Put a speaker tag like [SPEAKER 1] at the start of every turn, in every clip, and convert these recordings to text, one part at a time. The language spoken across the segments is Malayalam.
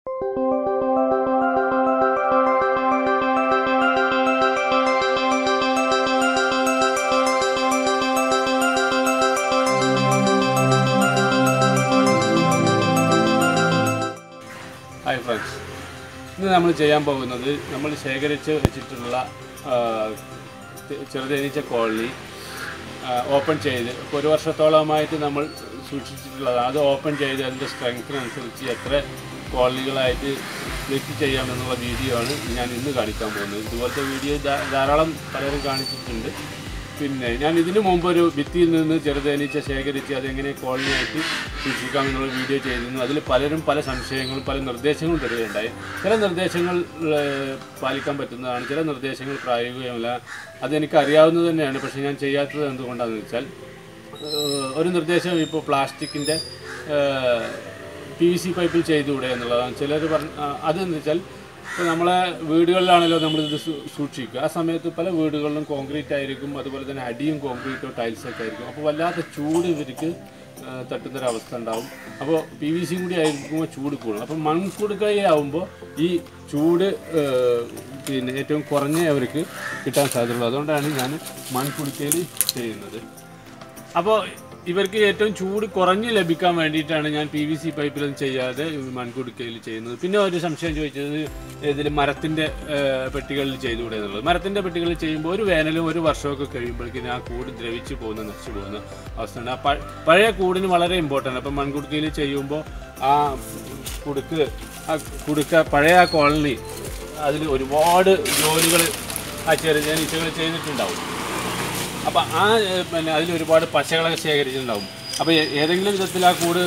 [SPEAKER 1] ഹായ് ഫ്രണ്ട്സ് ഇന്ന് നമ്മൾ ചെയ്യാൻ പോകുന്നത് നമ്മൾ ശേഖരിച്ച് വെച്ചിട്ടുള്ള ആ, തെ- ചെറുതേനീച്ച കോളനി ഓപ്പൺ ചെയ്ത് ഇപ്പോൾ ഒരു വർഷത്തോളമായിട്ട് നമ്മൾ സൂക്ഷിച്ചിട്ടുള്ളതാണ് അത് ഓപ്പൺ ചെയ്ത് അതിൻ്റെ സ്ട്രെങ്ത്തിനനുസരിച്ച് എത്ര കോളനികളായിട്ട് സ്പ്ലിറ്റ് ചെയ്യാമെന്നുള്ള വീഡിയോ ആണ് ഞാൻ ഇന്ന് കാണിക്കാൻ പോകുന്നത് ഇതുപോലത്തെ വീഡിയോ ധാ- ധാരാളം പലരും കാണിച്ചിട്ടുണ്ട് പിന്നെ ഞാൻ ഇതിനു മുമ്പ് ഒരു ഭിത്തിയിൽ നിന്ന് ചെറുതേനീച്ച ശേഖരിച്ച് അതെങ്ങനെ കോളനിയായിട്ട് സൂക്ഷിക്കാമെന്നുള്ള വീഡിയോ ചെയ്തിരുന്നു അതിൽ പലരും പല സംശയങ്ങളും പല നിർദ്ദേശങ്ങളും തരികയുണ്ടായി ചില നിർദ്ദേശങ്ങൾ ഏഹ്, പാലിക്കാൻ പറ്റുന്നതാണ് ചില നിർദ്ദേശങ്ങൾ പ്രായോഗികമല്ല അതെനിക്ക് അറിയാവുന്നത് തന്നെയാണ് പക്ഷേ ഞാൻ ചെയ്യാത്തത് എന്തുകൊണ്ടാണെന്ന് വെച്ചാൽ ഏഹ്, ഒരു നിർദ്ദേശം ഇപ്പോൾ പ്ലാസ്റ്റിക്കിൻ്റെ പി വി സി പൈപ്പിൽ ചെയ്തുകൂടെ എന്നുള്ളതാണ് ചിലർ പറഞ്ഞ ആ, അതെന്ന് വെച്ചാൽ ഇപ്പോൾ നമ്മളെ വീടുകളിലാണല്ലോ നമ്മളിത് സൂ- സൂക്ഷിക്കുക ആ സമയത്ത് പല വീടുകളിലും കോൺക്രീറ്റ് ആയിരിക്കും അതുപോലെ തന്നെ അടിയും കോൺക്രീറ്റോ ടൈൽസൊക്കെ ആയിരിക്കും അപ്പോൾ വല്ലാത്ത ചൂട് ഇവർക്ക് ആ, തട്ടുന്നൊരവസ്ഥ ഉണ്ടാവും അപ്പോൾ പി വി സിയും കൂടി ആയിരിക്കുമ്പോൾ ചൂട് കൂടും അപ്പോൾ മൺകുടുക്കയാവുമ്പോൾ ഈ ചൂട് ആ, പിന്നെ ഏറ്റവും കുറഞ്ഞ അവർക്ക് കിട്ടാൻ സാധ്യതയുള്ളൂ അതുകൊണ്ടാണ് ഞാൻ മൺകുടുക്കയിൽ ചെയ്യുന്നത് അപ്പോൾ ഇവർക്ക് ഏറ്റവും ചൂട് കുറഞ്ഞ് ലഭിക്കാൻ വേണ്ടിയിട്ടാണ് ഞാൻ പി വി സി പൈപ്പിലൊന്നും ചെയ്യാതെ മൺകുടുക്കയിൽ ചെയ്യുന്നത് പിന്നെ ഒരു സംശയം ചോദിച്ചത് ഇതിൽ മരത്തിൻ്റെ പെട്ടികളിൽ ചെയ്തുകൂടെ എന്നുള്ളത് മരത്തിൻ്റെ പെട്ടികളിൽ ചെയ്യുമ്പോൾ ഒരു വേനലും ഒരു വർഷമൊക്കെ കഴിയുമ്പോഴേക്കും ആ കൂട് ദ്രവിച്ച് പോകുന്ന നശിച്ചു പോകുന്ന അവസ്ഥയാണ് ആ പ- പഴയ കൂടിന് വളരെ ഇമ്പോർട്ടൻ്റ് അപ്പം മൺകുടുക്കയിൽ ചെയ്യുമ്പോൾ ആ കുടുക്ക് ആ കുടുക്ക പഴയ ആ കോളനി അതിൽ ഒരുപാട് ജോലികൾ ആ ചെറിയ ചെറിയ ചെയ്തിട്ടുണ്ടാവും അപ്പം ആ ഏഹ്, പിന്നെ അതിൽ ഒരുപാട് പശകളൊക്കെ ശേഖരിച്ചിട്ടുണ്ടാവും അപ്പോൾ ഏ- ഏതെങ്കിലും വിധത്തിൽ ആ കൂട്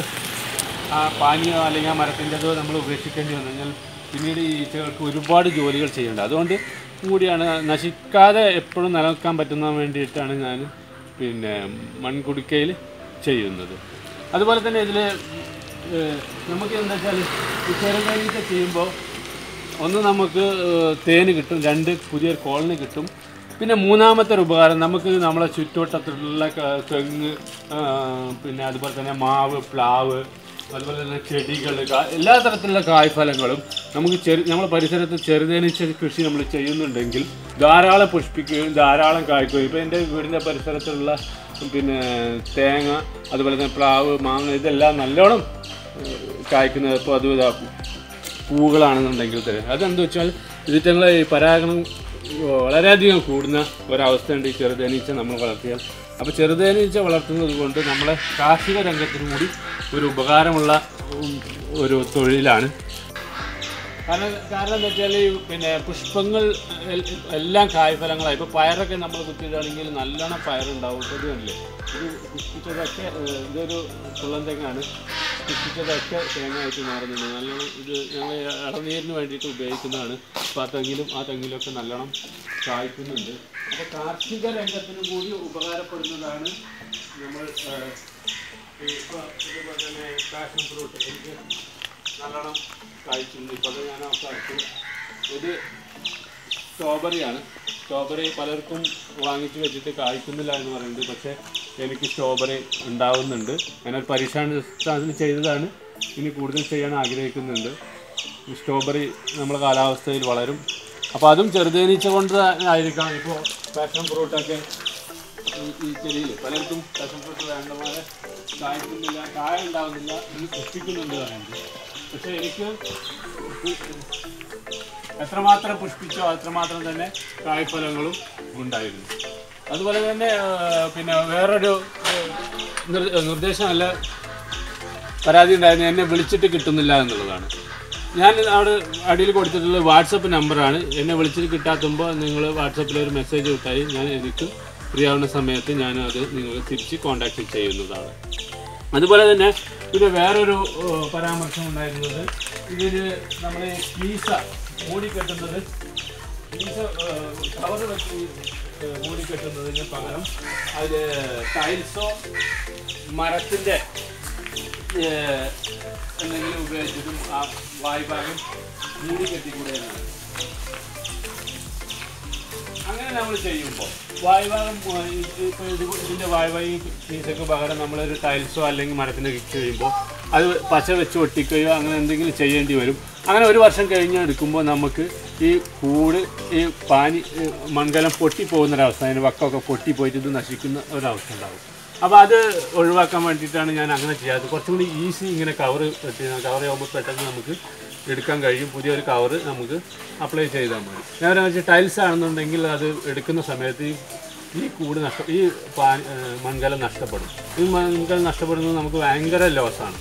[SPEAKER 1] ആ പാനിയോ അല്ലെങ്കിൽ ആ മരത്തിൻ്റെതോ നമ്മൾ ഉപേക്ഷിക്കേണ്ടി വന്നു കഴിഞ്ഞാൽ പിന്നീട് ഈ ഈച്ചകൾക്ക് ഒരുപാട് ജോലികൾ ചെയ്യേണ്ടത് അതുകൊണ്ട് കൂടിയാണ് നശിക്കാതെ എപ്പോഴും നിലനിൽക്കാൻ പറ്റുന്ന വേണ്ടിയിട്ടാണ് ഞാൻ പിന്നെ മൺകുടുക്കയിൽ ചെയ്യുന്നത് അതുപോലെ തന്നെ ഇതിൽ നമുക്ക് എന്താ വെച്ചാൽ ഈ ചെറുതേനീച്ച ചെയ്യുമ്പോൾ ഒന്ന് നമുക്ക് ഏഹ്, തേന് കിട്ടും രണ്ട് പുതിയൊരു കോളനി കിട്ടും പിന്നെ മൂന്നാമത്തെ ഒരു ഉപകാരം നമുക്ക് നമ്മളെ ചുറ്റുവട്ടത്തിലുള്ള ക- തെങ്ങ് ആ, പിന്നെ അതുപോലെ തന്നെ മാവ് പ്ലാവ് അതുപോലെ തന്നെ ചെടികൾ എല്ലാ തരത്തിലുള്ള കായ്ഫലങ്ങളും നമുക്ക് ചെറു നമ്മുടെ പരിസരത്ത് ചെറുതേനീച്ച കൃഷി നമ്മൾ ചെയ്യുന്നുണ്ടെങ്കിൽ ധാരാളം പുഷ്പിക്കുകയും ധാരാളം കായ്ക്കുകയും ഇപ്പോൾ എൻ്റെ വീടിൻ്റെ പരിസരത്തുള്ള പിന്നെ തേങ്ങ അതുപോലെ തന്നെ പ്ലാവ് മാങ്ങ ഇതെല്ലാം നല്ലോണം ഏഹ്, കായ്ക്കുന്നത് ഇപ്പോൾ അത് ഇതാ പൂവുകളാണെന്നുണ്ടെങ്കിൽ തന്നെ അതെന്താ വെച്ചാൽ ഇതിറ്റങ്ങളെ ഈ പരാഗണം വളരെയധികം കൂടുന്ന ഒരവസ്ഥയുണ്ട് ഈ ചെറുതേനീച്ച നമ്മൾ വളർത്തിയാൽ അപ്പോൾ ചെറുതേനീച്ച വളർത്തുന്നത് കൊണ്ട് നമ്മളെ കാർഷിക രംഗത്തിനും കൂടി ഒരു ഉപകാരമുള്ള ഉം, ഒരു തൊഴിലാണ് കാരണം കാരണം എന്താ വെച്ചാൽ ഈ പിന്നെ പുഷ്പങ്ങൾ എൽ- എല്ലാം കായ്ഫലങ്ങളായി ഇപ്പോൾ പയറൊക്കെ നമ്മൾ കുത്തിയിടുകയാണെങ്കിൽ നല്ലോണം പയറുണ്ടാവും ഇപ്പോൾ ഇതല്ലേ ഇത് പുഷ്പിച്ചതൊക്കെ ഏഹ്, ഇതൊരു കുള്ളൻ തെങ്ങാണ് പുഷ്പിച്ചതൊക്കെ തേങ്ങയായിട്ട് മാറുന്നുണ്ട് നല്ലോണം ഇത് ഞങ്ങൾ ഇളനീരിന് വേണ്ടിയിട്ട് ഉപയോഗിക്കുന്നതാണ് അപ്പോൾ ആ തെങ്ങിലും ആ തെങ്ങിലൊക്കെ നല്ലോണം കായ്ക്കുന്നുണ്ട് അപ്പോൾ കാർഷിക രംഗത്തിനും കൂടി ഉപകാരപ്പെടുന്നതാണ് നമ്മൾ ഏഹ്, ഈ ഇപ്പോൾ ഇതുപോലെ തന്നെ പാഷൻ ഫ്രൂട്ട് എനിക്ക് നല്ലോണം കായ്ക്കുന്നു ഇപ്പോൾ അത് ഞാൻ അവസാനിച്ചു ഇത് സ്ട്രോബെറിയാണ് സ്ട്രോബെറി പലർക്കും വാങ്ങിച്ച് വെച്ചിട്ട് കായ്ക്കുന്നില്ല എന്ന് പറയുന്നുണ്ട് പക്ഷേ എനിക്ക് സ്ട്രോബെറി ഉണ്ടാവുന്നുണ്ട് ഞാനൊരു പരീക്ഷണത്തിൽ ചെയ്തതാണ് ഇനി കൂടുതൽ ചെയ്യാൻ ആഗ്രഹിക്കുന്നുണ്ട് ഈ സ്ട്രോബെറി നമ്മുടെ കാലാവസ്ഥയിൽ വളരും അപ്പോൾ അതും ചെറുതേനീച്ച കൊണ്ട് ആയിരിക്കാം ഇപ്പോൾ പാഷൻ ഫ്രൂട്ടൊക്കെ ഈ ഈ ചെടിയിൽ പലർക്കും പാഷൻ ഫ്രൂട്ട് വേണ്ട പോലെ കായ്ക്കുന്നില്ല കായ ഉണ്ടാവുന്നില്ല ഇത് പുഷ്പിക്കുന്നുണ്ട് പറയുന്നത് പക്ഷേ എനിക്ക് എത്രമാത്രം പുഷ്പിച്ചോ അത്രമാത്രം തന്നെ കായ്ഫലങ്ങളും ഉണ്ടായിരുന്നു അതുപോലെ തന്നെ ആ, പിന്നെ വേറൊരു ആ, നിർ- നിർദ്ദേശമല്ല പരാതി ഉണ്ടായിരുന്നു എന്നെ വിളിച്ചിട്ട് കിട്ടുന്നില്ല എന്നുള്ളതാണ് ഞാൻ അവിടെ അടിയിൽ കൊടുത്തിട്ടുള്ള വാട്സപ്പ് നമ്പറാണ് എന്നെ വിളിച്ചിട്ട് കിട്ടാത്തുമ്പോൾ നിങ്ങൾ വാട്സപ്പിൽ ഒരു മെസ്സേജ് വിട്ടായി ഞാൻ എനിക്ക് ഫ്രീ ആവുന്ന സമയത്ത് ഞാൻ അത് നിങ്ങൾ തിരിച്ച് കോൺടാക്ട് ചെയ്യുന്നതാണ് അതുപോലെ തന്നെ പിന്നെ വേറൊരു ഏഹ്, പരാമർശം ഉണ്ടായിരുന്നത് ഇതിന് നമ്മൾ പീസ മൂടിക്കെട്ടുന്നത് പീസ കവർ വെച്ച് ഏഹ്, മൂടിക്കെട്ടുന്നതിന് പകരം അതിൽ ടൈൽസോ മരത്തിൻ്റെ ഏഹ്, എന്തെങ്കിലും ഉപയോഗിച്ചിട്ടും ആ വായ്ഭാഗം മൂടി കെട്ടിക്കൂടെ എന്നാണ് അങ്ങനെ നമ്മൾ ചെയ്യുമ്പോൾ വായ്ഭാഗം ഇപ്പോൾ ഇത് ഇതിൻ്റെ വായ്ഭാഗം പീസക്ക് പകരം നമ്മളൊരു ടൈൽസോ അല്ലെങ്കിൽ മരത്തിൻ്റെ കിക്ക് ചെയ്യുമ്പോൾ അത് പശ വെച്ച് ഒട്ടിക്കുകയോ അങ്ങനെ എന്തെങ്കിലും ചെയ്യേണ്ടി വരും അങ്ങനെ ഒരു വർഷം കഴിഞ്ഞ് എടുക്കുമ്പോൾ നമുക്ക് ഈ കൂട് ഈ പാനി ഈ മൺകലം പൊട്ടിപ്പോകുന്നൊരവസ്ഥ അതിന് വക്കമൊക്കെ പൊട്ടിപ്പോയിട്ട് ഇത് നശിക്കുന്ന ഒരവസ്ഥ ഉണ്ടാവും അപ്പോൾ അത് ഒഴിവാക്കാൻ വേണ്ടിയിട്ടാണ് ഞാൻ അങ്ങനെ ചെയ്യാത്തത് കുറച്ചും കൂടി ഈസി ഇങ്ങനെ കവർ കവർ ചെയ്യുമ്പോൾ പെട്ടെന്ന് നമുക്ക് എടുക്കാൻ കഴിയും പുതിയൊരു കവർ നമുക്ക് അപ്ലൈ ചെയ്താൽ മതി ഞാൻ വെച്ചാൽ ടൈൽസ് ആണെന്നുണ്ടെങ്കിൽ അത് എടുക്കുന്ന സമയത്ത് ഈ ഈ കൂട് നഷ്ട ഈ പാ ഏഹ് മൺകലം നഷ്ടപ്പെടും ഈ മൺകലം നഷ്ടപ്പെടുന്നത് നമുക്ക് ഭയങ്കര ലോസാണ്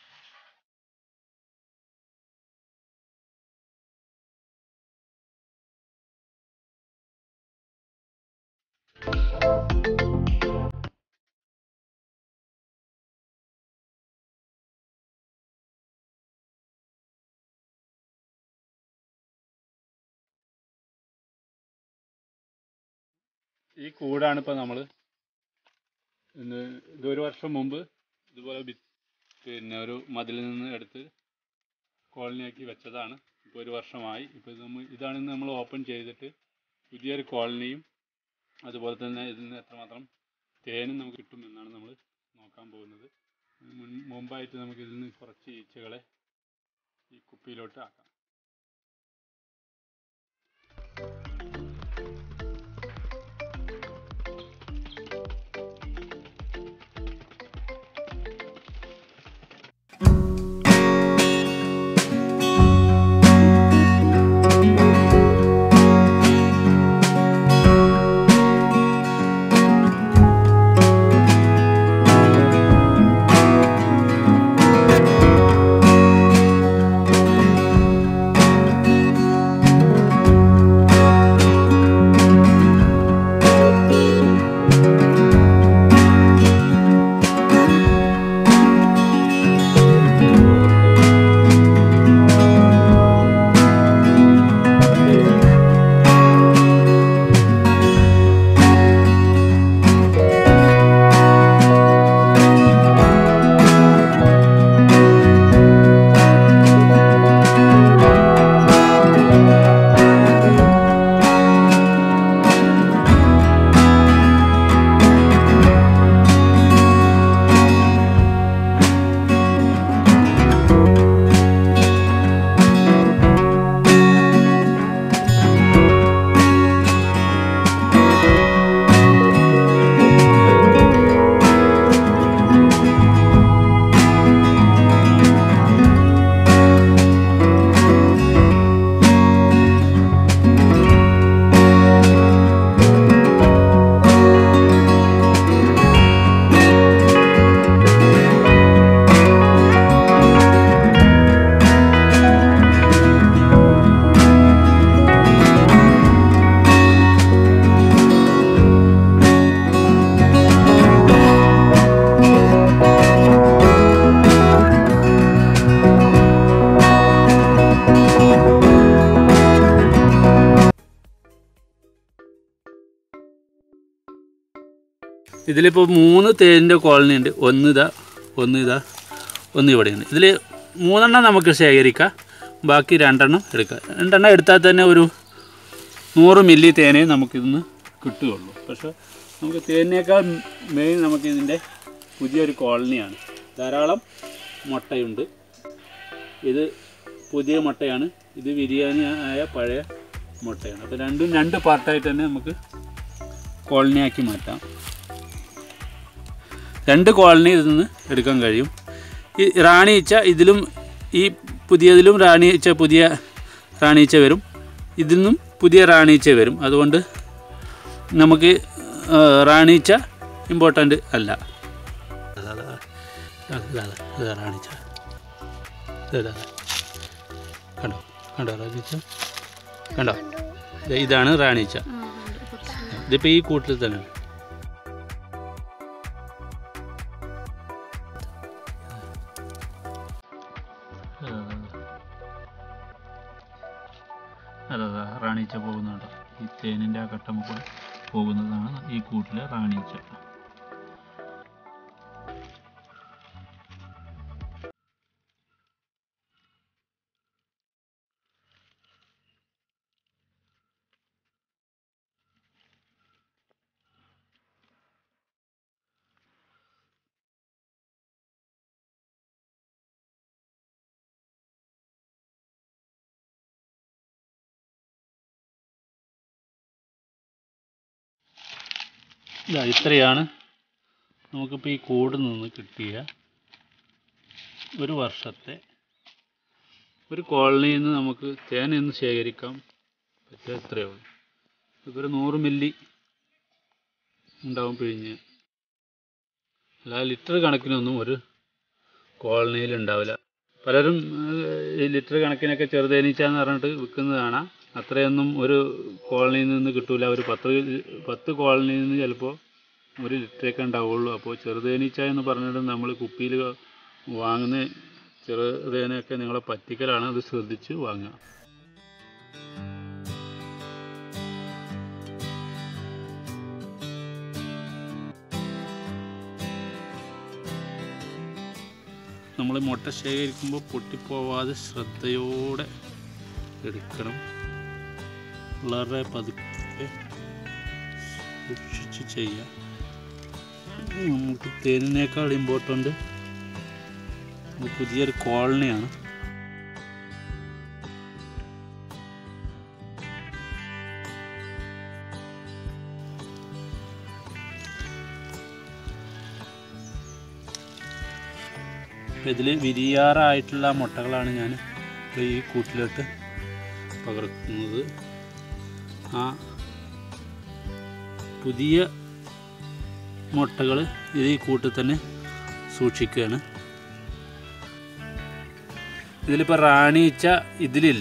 [SPEAKER 1] ഈ കൂടാണ് ഇപ്പോൾ നമ്മൾ ഇന്ന് ഇതൊരു വർഷം മുമ്പ് ഇതുപോലെ ബി- പിന്നെ ഒരു മതിലിൽ നിന്ന് എടുത്ത് കോളനിയാക്കി വെച്ചതാണ് ഇപ്പോൾ ഒരു വർഷമായി ഇപ്പോൾ ഇത് നമ്മൾ ഇതാണ് ഇന്ന് നമ്മൾ ഓപ്പൺ ചെയ്തിട്ട് പുതിയൊരു കോളനിയും അതുപോലെ തന്നെ ഇതിൽ നിന്ന് എത്രമാത്രം തേനും നമുക്ക് കിട്ടുമെന്നാണ് നമ്മൾ നോക്കാൻ പോകുന്നത് മുൻ മുമ്പായിട്ട് നമുക്ക് ഇതിൽ നിന്ന് കുറച്ച് ഈച്ചകളെ ഈ കുപ്പിയിലോട്ട് ആക്കാം
[SPEAKER 2] ഇതിലിപ്പോൾ മൂന്ന് തേനിൻ്റെ കോളനി ഉണ്ട് ഒന്ന് ഇതാ ഒന്ന് ഇതാ ഒന്ന് ഇവിടെയുണ്ട് ഇതിൽ മൂന്നെണ്ണം നമുക്ക് ശേഖരിക്കാം ബാക്കി രണ്ടെണ്ണം എടുക്കാം രണ്ടെണ്ണം എടുത്താൽ തന്നെ ഒരു നൂറ് മില്ലി തേനേ നമുക്കിതിന്ന് കിട്ടുകയുള്ളൂ പക്ഷേ നമുക്ക് തേനിനേക്കാൾ മെയിൻ നമുക്കിതിൻ്റെ പുതിയൊരു കോളനിയാണ് ധാരാളം മുട്ടയുണ്ട് ഇത് പുതിയ മുട്ടയാണ് ഇത് ബിരിയാണി ആയ പഴയ മുട്ടയാണ് അപ്പോൾ രണ്ടും രണ്ട് പാർട്ടായിട്ട് തന്നെ നമുക്ക് കോളനിയാക്കി മാറ്റാം രണ്ട് കോളനി ഇതിൽ നിന്ന് എടുക്കാൻ കഴിയും ഈ റാണിയിച്ച ഇതിലും ഈ പുതിയതിലും റാണിയിച്ച പുതിയ റാണിയിച്ച വരും ഇതിൽ നിന്നും പുതിയ റാണിയിച്ച വരും അതുകൊണ്ട് നമുക്ക് ആ, റാണിയിച്ച ഇമ്പോർട്ടൻ്റ് അല്ല അതാ, അതാ, അതാ, അതാ, ഇതാ റാണിയിച്ച ഇതാ, ഇതാ. കണ്ടോ കണ്ടോ റാണിയിച്ച കണ്ടോ ദേ ഇതാണ് റാണിയിച്ച ഇതിപ്പോൾ ഈ കൂട്ടിൽ തന്നെ അതാ റാണീച്ച പോകുന്നുണ്ട് ഈ തേനിൻ്റെ ആ കട്ടമ്മ കൂടെ പോകുന്നതാണ് ഈ കൂട്ടിലെ റാണീച്ച ഇതാ ഇത്രയാണ് നമുക്കിപ്പോൾ ഈ കൂട് നിന്ന് കിട്ടിയ ഒരു വർഷത്തെ ഒരു കോളനിയിൽ നിന്ന് നമുക്ക് തേൻ ഇന്ന് ശേഖരിക്കാം പറ്റുക ഇത്രയേ ഉള്ളൂ ഇപ്പോൾ ഒരു നൂറ് മില്ലി ഉണ്ടാവും പിഴിഞ്ഞ് അല്ലാതെ ലിറ്റർ കണക്കിനൊന്നും ഒരു കോളനിയിൽ ഉണ്ടാവില്ല പലരും ഏഹ്, ഈ ലിറ്റർ കണക്കിനൊക്കെ ചെറുതേനീച്ച എന്ന് പറഞ്ഞിട്ട് വിൽക്കുന്നത് കാണാം അത്രയൊന്നും ഒരു കോളനിയിൽ നിന്ന് കിട്ടൂല ഒരു പത്ത് പത്ത് കോളനിയിൽ നിന്ന് ചിലപ്പോൾ ഒരു ലിറ്ററൊക്കെ ഉണ്ടാവുള്ളൂ അപ്പോൾ ചെറുതേനീച്ച എന്ന് പറഞ്ഞിട്ട് നമ്മൾ കുപ്പിയിൽ വാങ്ങുന്ന ചെറുതേനൊക്കെ നിങ്ങളെ പറ്റിക്കലാണ് അത് ശ്രദ്ധിച്ച് വാങ്ങുക നമ്മൾ മുട്ട ശേഖരിക്കുമ്പോൾ പൊട്ടിപ്പോവാതെ ശ്രദ്ധയോടെ എടുക്കണം വളരെ പതുക്കെ സൂക്ഷിച്ച് ചെയ്യാം നമുക്ക് തേനിനേക്കാൾ ഇമ്പോർട്ടൻ്റ് ഇത് പുതിയൊരു കോളനിയാണ് അപ്പോൾ ഇതിൽ വിരിയാറായിട്ടുള്ള മുട്ടകളാണ് ഞാൻ ഇപ്പോൾ ഈ കൂട്ടിലോട്ട് പകർത്തുന്നത് ആ പുതിയ മുട്ടകൾ ഇത് ഈ കൂട്ടിൽ തന്നെ സൂക്ഷിക്കുകയാണ് ഇതിലിപ്പോൾ റാണീച്ച ഇതിലില്ല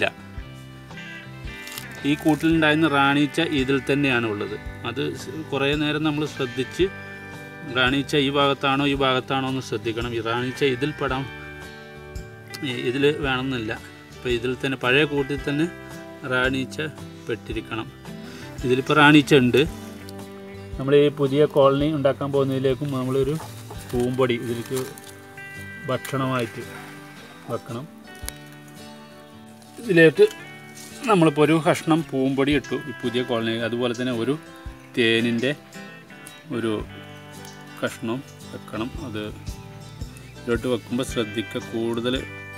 [SPEAKER 2] ഈ കൂട്ടിലുണ്ടായിരുന്ന റാണീച്ച ഇതിൽ തന്നെയാണ് ഉള്ളത് അത് സ് കുറേ നേരം നമ്മൾ ശ്രദ്ധിച്ച് റാണീച്ച ഈ ഭാഗത്താണോ ഈ ഭാഗത്താണോ എന്ന് ശ്രദ്ധിക്കണം ഈ റാണീച്ച ഇതിൽ പെടാം ഇതിൽ വേണമെന്നില്ല ഇപ്പോൾ ഇതിൽ തന്നെ പഴയ കൂട്ടിൽ തന്നെ റാണീച്ച പെട്ടിരിക്കണം ഇതിലിപ്പോൾ റാണീച്ച ഉണ്ട് നമ്മൾ ഈ പുതിയ കോളനി ഉണ്ടാക്കാൻ പോകുന്നതിലേക്കും നമ്മളൊരു പൂമ്പൊടി ഇതിലേക്ക് ഭക്ഷണമായിട്ട് വെക്കണം ഇതിലേക്ക് നമ്മളിപ്പോൾ ഒരു കഷ്ണം പൂമ്പൊടി ഇട്ടു ഈ പുതിയ കോളനി അതുപോലെ തന്നെ ഒരു തേനിൻ്റെ ഒരു കഷ്ണം വെക്കണം അത് ഇതിലോട്ട് വെക്കുമ്പോൾ ശ്രദ്ധിക്കുക കൂടുതൽ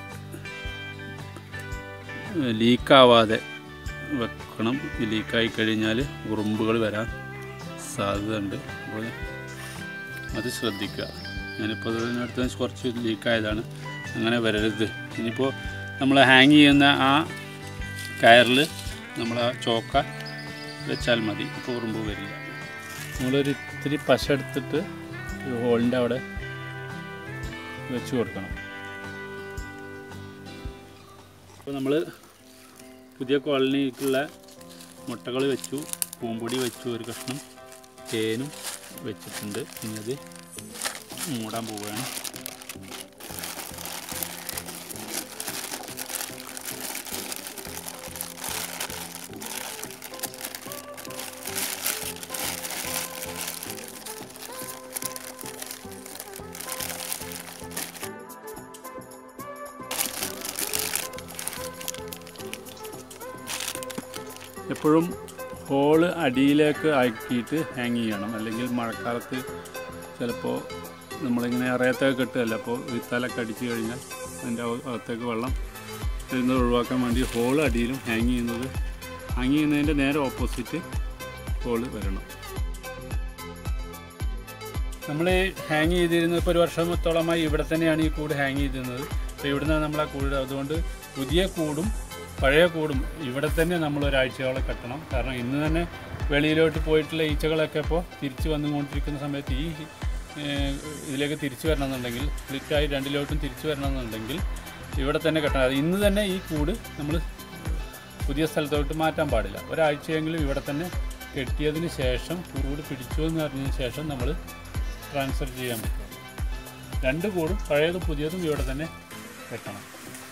[SPEAKER 2] ലീക്കാവാതെ വെക്കണം ലീക്കായി കഴിഞ്ഞാൽ ഉറുമ്പുകൾ വരാൻ സാധ്യതയുണ്ട് അപ്പോൾ അത് ശ്രദ്ധിക്കുക ഞാനിപ്പോൾ ഇതിനടുത്ത് കുറച്ച് ലീക്കായതാണ് അങ്ങനെ വരരുത് ഇനിയിപ്പോൾ നമ്മൾ ഹാങ് ചെയ്യുന്ന ആ കയറിൽ നമ്മൾ ആ ചോക്ക വെച്ചാൽ മതി അപ്പോൾ ഉറുമ്പ് വരില്ല നമ്മളൊരു ഇത്തിരി പശ എടുത്തിട്ട് ഈ ഹോളിൻ്റെ അവിടെ വെച്ച് കൊടുക്കണം അപ്പോൾ നമ്മൾ പുതിയ കോളനിക്കുള്ള മുട്ടകൾ വെച്ചു പൂമ്പൊടി വെച്ചു ഒരു കഷ്ണം തേനും വെച്ചിട്ടുണ്ട് ഇനി അത് മൂടാൻ പോവുകയാണ് എപ്പോഴും ഹോള് അടിയിലേക്ക് ആക്കിയിട്ട് ഹാങ് ചെയ്യണം അല്ലെങ്കിൽ മഴക്കാലത്ത് ചിലപ്പോൾ നമ്മളിങ്ങനെ അറിയാത്തൊക്കെ കെട്ടുകയല്ല അപ്പോൾ വിത്താലൊക്കെ അടിച്ചു കഴിഞ്ഞാൽ അതിൻ്റെ അക- അകത്തേക്ക് വെള്ളം വരുന്നത് ഒഴിവാക്കാൻ വേണ്ടി ഹോള് അടിയിലും ഹാങ് ചെയ്യുന്നത് ഹാങ് ചെയ്യുന്നതിൻ്റെ നേരെ ഓപ്പോസിറ്റ് ഹോള് വരണം നമ്മൾ ഹാങ് ചെയ്തിരുന്നത് ഇപ്പോൾ ഒരു വർഷത്തോളമായി ഇവിടെ തന്നെയാണ് ഈ കൂട് ഹാങ് ചെയ്തിരുന്നത് അപ്പോൾ ഇവിടുന്ന് നമ്മൾ ആ കൂട് അതുകൊണ്ട് പുതിയ കൂടും പഴയ കൂടും ഇവിടെ തന്നെ നമ്മൾ ഒരാഴ്ചയോളം കെട്ടണം കാരണം ഇന്ന് തന്നെ വെളിയിലോട്ട് പോയിട്ടുള്ള ഈച്ചകളൊക്കെ ഇപ്പോൾ തിരിച്ച് വന്നുകൊണ്ടിരിക്കുന്ന സമയത്ത് ഈ ഏഹ്, ഇതിലേക്ക് തിരിച്ചു വരണമെന്നുണ്ടെങ്കിൽ സ്പ്ലിറ്റായി രണ്ടിലോട്ടും തിരിച്ചു വരണമെന്നുണ്ടെങ്കിൽ ഇവിടെ തന്നെ കെട്ടണം അത് ഇന്ന് തന്നെ ഈ കൂട് നമ്മൾ പുതിയ സ്ഥലത്തോട്ട് മാറ്റാൻ പാടില്ല ഒരാഴ്ചയെങ്കിലും ഇവിടെ തന്നെ കെട്ടിയതിന് ശേഷം കൂട് പിടിച്ചു എന്ന് പറഞ്ഞതിന് ശേഷം നമ്മൾ ട്രാൻസ്ഫർ ചെയ്യാൻ പറ്റും രണ്ട് കൂടും പഴയതും പുതിയതും ഇവിടെ തന്നെ കെട്ടണം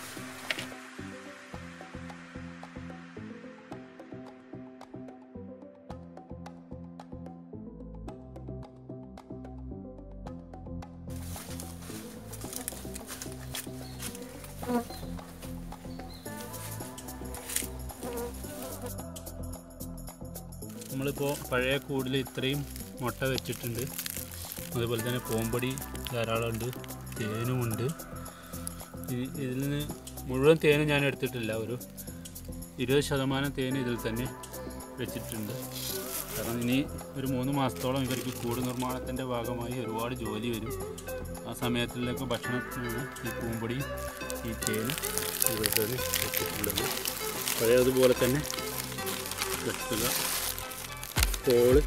[SPEAKER 2] നമ്മളിപ്പോൾ പഴയ കൂടിൽ ഇത്രയും മുട്ട വെച്ചിട്ടുണ്ട് അതുപോലെ തന്നെ പൂമ്പൊടി ധാരാളമുണ്ട് തേനുമുണ്ട് ഇ- ഇതിൽ നിന്ന് മുഴുവൻ തേനും ഞാൻ എടുത്തിട്ടില്ല ഒരു ഇരുപത് ശതമാനം തേൻ ഇതിൽ തന്നെ വെച്ചിട്ടുണ്ട് കാരണം ഇനി ഒരു മൂന്ന് മാസത്തോളം ഇവർക്ക് കൂട് നിർമ്മാണത്തിൻ്റെ ഭാഗമായി ഒരുപാട് ജോലി വരും ആ സമയത്തിലേക്ക് ഭക്ഷണത്തിന് ഈ പൂമ്പൊടി ഈ തേന് ഇവിടുത്തെ വെച്ചിട്ടുള്ളത് പഴയതുപോലെ തന്നെ വെട്ടുക കോള്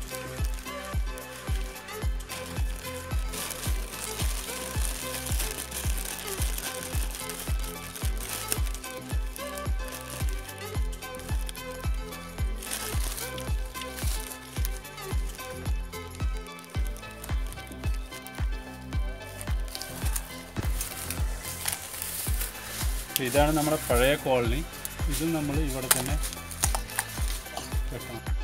[SPEAKER 2] അപ്പോൾ ഇതാണ് നമ്മുടെ പഴയ കോളനി ഇതും നമ്മൾ ഇവിടെ തന്നെ വെക്കണം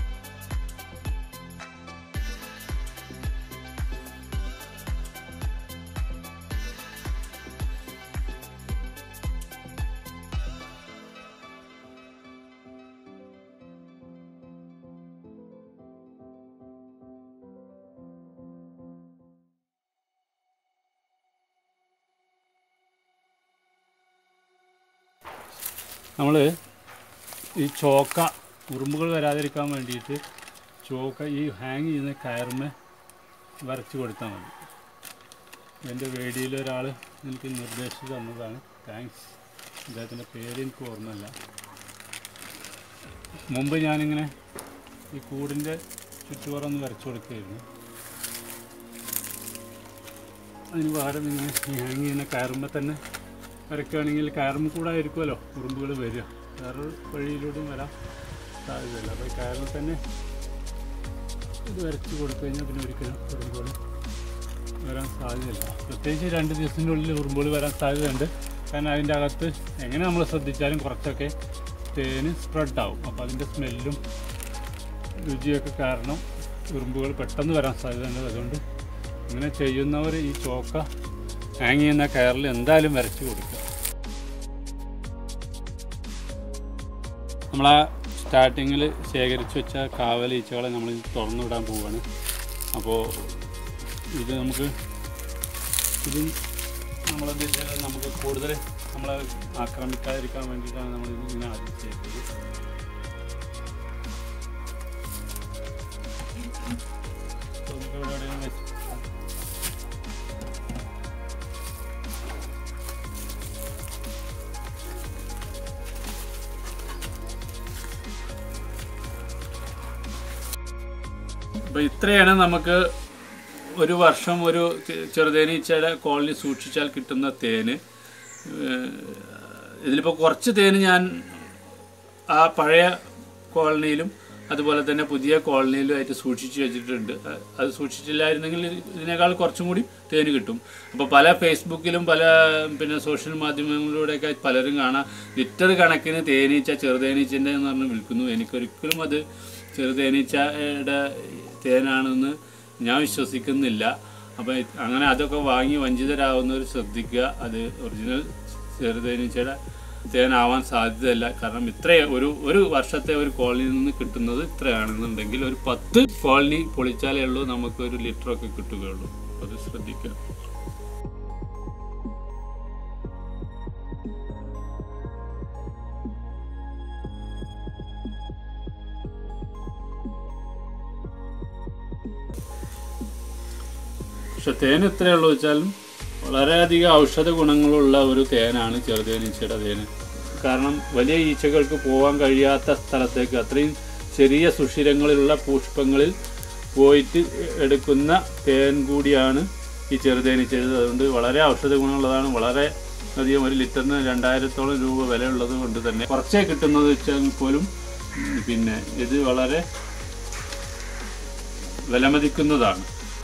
[SPEAKER 2] നമ്മൾ ഈ ചോക്ക ഉറുമ്പുകൾ വരാതിരിക്കാൻ വേണ്ടിയിട്ട് ചോക്ക ഈ ഹാങ് ചെയ്യുന്ന കയറുമേ വരച്ച് കൊടുത്താൽ മതി എൻ്റെ വേടിയിൽ ഒരാൾ എനിക്ക് നിർദ്ദേശിച്ച് തന്നതാണ് താങ്ക്സ് അദ്ദേഹത്തിൻ്റെ പേര് എനിക്ക് ഓർമ്മയില്ല മുമ്പ് ഞാനിങ്ങനെ ഈ കൂടിൻ്റെ ചുറ്റുപുറം വരച്ചു കൊടുക്കുകയായിരുന്നു അതിന് പകരം ഇങ്ങനെ ഈ ഹാങ് ചെയ്യുന്ന കയറുമ്പോൾ തന്നെ വരയ്ക്കുകയാണെങ്കിൽ കയറുമ്പോൾ കൂടെ ആയിരിക്കുമല്ലോ ഉറുമ്പുകൾ വരിക വേറെ വഴിയിലൂടെയും വരാൻ സാധ്യതയില്ല അപ്പോൾ ഈ കയറിൽ തന്നെ ഇത് വരച്ച് കൊടുത്തു കഴിഞ്ഞാൽ പിന്നെ ഒരിക്കലും ഉറുമ്പുകൾ വരാൻ സാധ്യതയില്ല പ്രത്യേകിച്ച് രണ്ട് ദിവസത്തിൻ്റെ ഉള്ളിൽ ഉറുമ്പുകൾ വരാൻ സാധ്യതയുണ്ട് കാരണം അതിൻ്റെ അകത്ത് എങ്ങനെ നമ്മൾ ശ്രദ്ധിച്ചാലും കുറച്ചൊക്കെ തേന് സ്പ്രെഡ് ആവും അപ്പോൾ അതിൻ്റെ സ്മെല്ലും രുചിയൊക്കെ കാരണം ഉറുമ്പുകൾ പെട്ടെന്ന് വരാൻ സാധ്യതയുണ്ട് അതുകൊണ്ട് ഇങ്ങനെ ചെയ്യുന്നവർ ഈ ചോക്ക ഹാങ് ചെയ്യുന്ന കയറിൽ എന്തായാലും വരച്ച് കൊടുക്കുക നമ്മളാ സ്റ്റാർട്ടിങ്ങിൽ ശേഖരിച്ച് വെച്ച കാവൽ ഈച്ചകളെ നമ്മൾ തുറന്നു വിടാൻ പോവുകയാണ് അപ്പോൾ ഇത് നമുക്ക് ഇതും നമ്മളെന്ത് വെച്ചാൽ നമുക്ക് കൂടുതൽ നമ്മളെ ആക്രമിക്കാതിരിക്കാൻ വേണ്ടിയിട്ടാണ് നമ്മൾ ഇത് ഇങ്ങനെ ആദ്യം ചെയ്തത് നമുക്ക് ഇവിടെ എവിടെയെങ്കിലും വെച്ച് അപ്പോൾ ഇത്രയാണ് നമുക്ക് ഒരു വർഷം ഒരു ചെ- ചെറുതേനീച്ചയുടെ കോളനി സൂക്ഷിച്ചാൽ കിട്ടുന്ന തേന് ഏഹ് ഇതിലിപ്പോൾ കുറച്ച് തേന് ഞാൻ ആ പഴയ കോളനിയിലും അതുപോലെ തന്നെ പുതിയ കോളനിയിലും ആയിട്ട് സൂക്ഷിച്ച് വെച്ചിട്ടുണ്ട് അ- അത് സൂക്ഷിച്ചില്ലായിരുന്നെങ്കിൽ ഇതിനേക്കാൾ കുറച്ചും കൂടി തേന് കിട്ടും അപ്പോൾ പല ഫേസ്ബുക്കിലും പല പിന്നെ സോഷ്യൽ മാധ്യമങ്ങളിലൂടെയൊക്കെ പലരും കാണാം ലിറ്റർ കണക്കിന് തേനീച്ച ചെറുതേനീച്ചൻ്റെ എന്ന് പറഞ്ഞ് വിൽക്കുന്നു എനിക്കൊരിക്കലും അത് ചെറുതേനീച്ചയുടെ തേനാണെന്ന് ഞാൻ വിശ്വസിക്കുന്നില്ല അപ്പോൾ അങ്ങനെ അതൊക്കെ വാങ്ങി വഞ്ചിതരാകുന്നവർ ശ്രദ്ധിക്കുക അത് ഒറിജിനൽ ചെറുതേനീച്ചയുടെ തേനാവാൻ സാധ്യതയില്ല കാരണം ഇത്ര ഒരു ഒരു വർഷത്തെ ഒരു കോളനിയിൽ നിന്ന് കിട്ടുന്നത് ഇത്രയാണെന്നുണ്ടെങ്കിൽ ഒരു പത്ത് കോളനി പൊളിച്ചാലേ ഉള്ളൂ നമുക്ക് ഒരു ലിറ്ററൊക്കെ കിട്ടുകയുള്ളൂ അത് ശ്രദ്ധിക്കുക പക്ഷെ തേൻ ഇത്രയേ ഉള്ളൂ വെച്ചാലും വളരെയധികം ഔഷധ ഗുണങ്ങളുള്ള ഒരു തേനാണ് ചെറുതേനീച്ചയുടെ തേന് കാരണം വലിയ ഈച്ചകൾക്ക് പോകാൻ കഴിയാത്ത സ്ഥലത്തേക്ക് അത്രയും ചെറിയ സുഷിരങ്ങളിലുള്ള പുഷ്പങ്ങളിൽ പോയിട്ട് എടുക്കുന്ന തേൻ കൂടിയാണ് ഈ ചെറുതേനീച്ച അതുകൊണ്ട് വളരെ ഔഷധ ഗുണമുള്ളതാണ് വളരെ അധികം ഒരു ലിറ്ററിന് രണ്ടായിരത്തോളം രൂപ വിലയുള്ളത് കൊണ്ട് തന്നെ കുറച്ചേ കിട്ടുന്നത് വെച്ചാൽ പോലും ഉം, പിന്നെ ഇത് വളരെ വിലമതിക്കുന്നതാണ്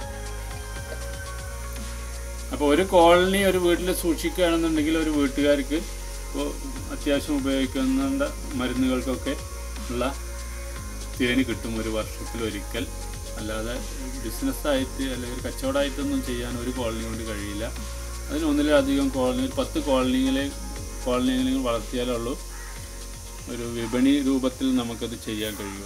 [SPEAKER 2] അപ്പോൾ ഒരു കോളനി ഒരു വീട്ടിൽ സൂക്ഷിക്കുകയാണെന്നുണ്ടെങ്കിൽ ഒരു വീട്ടുകാർക്ക് ഇപ്പോൾ അത്യാവശ്യം ഉപയോഗിക്കുന്ന മരുന്നുകൾക്കൊക്കെ ഉള്ള തേന് കിട്ടും ഒരു വർഷത്തിലൊരിക്കൽ അല്ലാതെ ബിസിനസ്സായിട്ട് അല്ലെങ്കിൽ ഒരു കച്ചവടമായിട്ടൊന്നും ചെയ്യാൻ ഒരു കോളനി കൊണ്ട് കഴിയില്ല അതിന് ഒന്നിലധികം കോളനി ഒരു പത്ത് കോളനികളെ കോളനികൾ വളർത്തിയാലേ ഉള്ളൂ ഒരു വിപണി രൂപത്തിൽ നമുക്കത് ചെയ്യാൻ കഴിയുള്ളൂ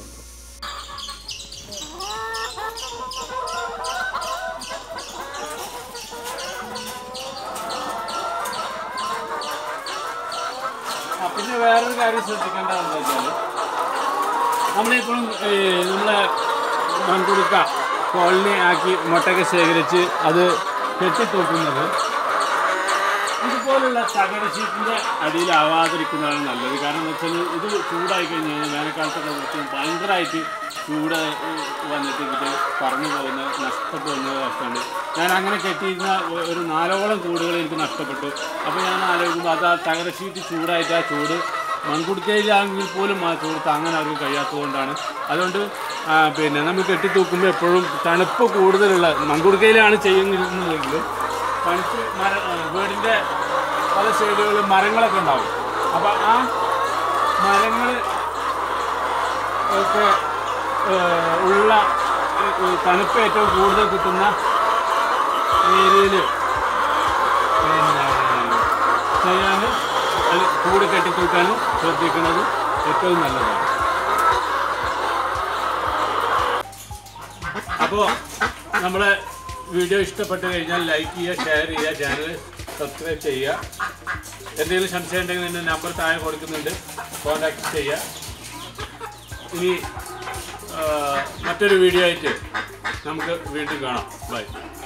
[SPEAKER 2] ആ, പിന്നെ വേറൊരു കാര്യം ശ്രദ്ധിക്കേണ്ടത് എന്താ വെച്ചാൽ
[SPEAKER 1] നമ്മളിപ്പോഴും നമ്മളെ മൺകുടുക്ക കോളനി ആക്കി മുട്ടയൊക്കെ ശേഖരിച്ച് അത് കെട്ടിത്തൂക്കുന്നത് ഇതുപോലുള്ള തകര ഷീറ്റിൻ്റെ അടിയിലാവാതിരിക്കുന്നതാണ് നല്ലത് കാരണം എന്ന് വെച്ചാൽ ഇത് ചൂടായി കഴിഞ്ഞ് കഴിഞ്ഞാൽ വേനൽക്കാലത്തൊക്കെ കുറച്ച് ഭയങ്കരമായിട്ട് ചൂട് ഏഹ്, വന്നിട്ട് ഇത് പറന്നു പോകുന്ന നഷ്ടപ്പെടുന്ന അവസ്ഥയുണ്ട് ഞാൻ അങ്ങനെ കെട്ടിയിരുന്ന ഒ- ഒരു നാലോളം കൂടുകൾ എനിക്ക് നഷ്ടപ്പെട്ടു അപ്പോൾ ഞാൻ ആലോചിക്കുമ്പോൾ അത് ആ തകര ഷീറ്റ് ചൂടായിട്ട് ആ ചൂട് മൺകുടുക്കയിലാണെങ്കിൽ പോലും ആ ചൂട് താങ്ങാൻ അവർക്ക് കഴിയാത്തതുകൊണ്ടാണ് അതുകൊണ്ട് ആ, പിന്നെ നമ്മൾ കെട്ടിത്തൂക്കുമ്പോൾ എപ്പോഴും തണുപ്പ് കൂടുതലുള്ള മൺകുടുക്കയിലാണ് ചെയ്യുന്നതെങ്കിലും തണുപ്പ് മര ആ, വീടിൻ്റെ പല സൈഡുകളിലും മരങ്ങളൊക്കെ ഉണ്ടാവും അപ്പോൾ ആ മരങ്ങൾ ഒക്കെ ഏഹ്, ഉള്ള ഏഹ്, തണുപ്പ് ഏറ്റവും കൂടുതൽ കിട്ടുന്ന ഏരിയയിൽ പിന്നെ ചെയ്യാൻ അത് കൂട് കെട്ടിത്തൂക്കാനും ശ്രദ്ധിക്കുന്നത് ഏറ്റവും നല്ലതാണ് അപ്പോൾ നമ്മളെ വീഡിയോ ഇഷ്ടപ്പെട്ട് കഴിഞ്ഞാൽ ലൈക്ക് ചെയ്യുക ഷെയർ ചെയ്യുക ചാനൽ സബ്സ്ക്രൈബ് ചെയ്യുക എന്തെങ്കിലും സംശയം ഉണ്ടെങ്കിൽ എൻ്റെ നമ്പർ താഴെ കൊടുക്കുന്നുണ്ട് കോൺടാക്ട് ചെയ്യുക ഇനി ആ, മറ്റൊരു വീഡിയോ ആയിട്ട് നമുക്ക് വീണ്ടും കാണാം ബൈ